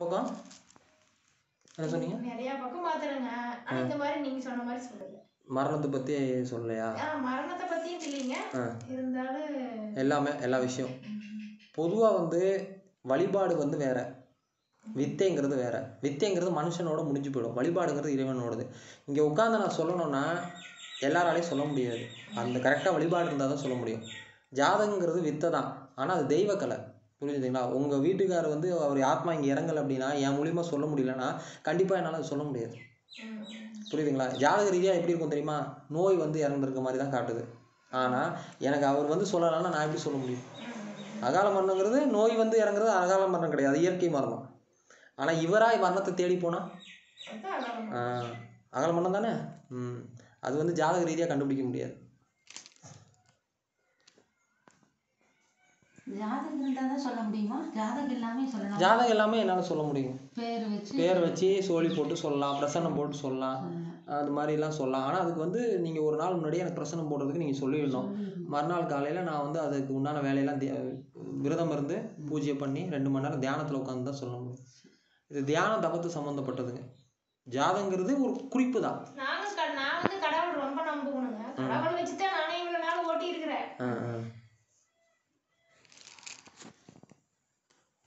பக்கம் என்ன சொன்னீங்க நிறைய பக்கம் பாத்துருங்க ஆனா இந்த மாதிரி நீங்க சொன்ன மாதிரி சொல்லல மரணத்தை பற்றி சொல்லலையா ஆ மரணத்தை பத்தியும் இல்லைங்க ஆ இருந்தாலும் எல்லாமே எல்லா விஷயம் பொதுவாக வந்து வழிபாடு வந்து வேற வித்தைங்கிறது வேற வித்தைங்கிறது மனுஷனோட முடிஞ்சு போயிடும் வழிபாடுங்கிறது இறைவனோடது இங்கே உட்காந்து நான் சொல்லணும்னா எல்லாராலையும் சொல்ல முடியாது அந்த கரெக்டாக வழிபாடு இருந்தால் தான் சொல்ல முடியும் ஜாதகங்கிறது வித்தை தான் ஆனால் அது தெய்வக்கலை புரிஞ்சுதுங்களா உங்கள் வீட்டுக்காரர் வந்து அவர் ஆத்மா இங்கே இறங்கலை அப்படின்னா என் மூலியமாக சொல்ல முடியலன்னா கண்டிப்பாக என்னால் அது சொல்ல முடியாது ம், புரியுதுங்களா ஜாதக ரீதியாக எப்படி இருக்கும் தெரியுமா நோய் வந்து இறந்துருக்க மாதிரி தான் காட்டுது ஆனால் எனக்கு அவர் வந்து சொல்லலைன்னா நான் எப்படி சொல்ல முடியும் அகால மரணங்கிறது நோய் வந்து இறங்குறது அகால மரணம் கிடையாது இயற்கை மரணம் ஆனால் இவராய் மரணத்தை தேடி போனால் அதான் அதான். அகால மரணம் தானே ம் அது வந்து ஜாதக ரீதியாக கண்டுபிடிக்க முடியாது ஜாதகம் இருந்தால் தான் சொல்ல முடியுமா ஜாதகம் எல்லாமே சொல்லலாம் ஜாதகம் எல்லாமே என்னால் சொல்ல முடியும் பேர் வச்சு பேர் வச்சு சோழி போட்டு சொல்லலாம் பிரசன்னம் போட்டு சொல்லலாம் சொல்லலாம். அது மாதிரிலாம் சொல்லலாம் ஆனால் அதுக்கு வந்து நீங்கள் ஒரு நாள் முன்னாடியே எனக்கு பிரசன்னம் போடுறதுக்கு நீங்கள் சொல்லிடணும் மறுநாள் காலையில் நான் வந்து அதுக்கு உண்டான வேலையெல்லாம் தியா விரதம் இருந்து பூஜை பண்ணி ரெண்டு மணி நேரம் தியானத்தில் உட்காந்து தான் சொல்ல முடியும் இது தியான தபத்து சம்மந்தப்பட்டதுங்க ஜாதங்கிறது ஒரு குறிப்பு தான் நானும் க- நான் வந்து கடவுள் ரொம்ப நம்புகணுங்க கடவுள் வச்சுதான் நானே இவ்வளவு நாள் ஓட்டி இருக்கிறேன் ஆ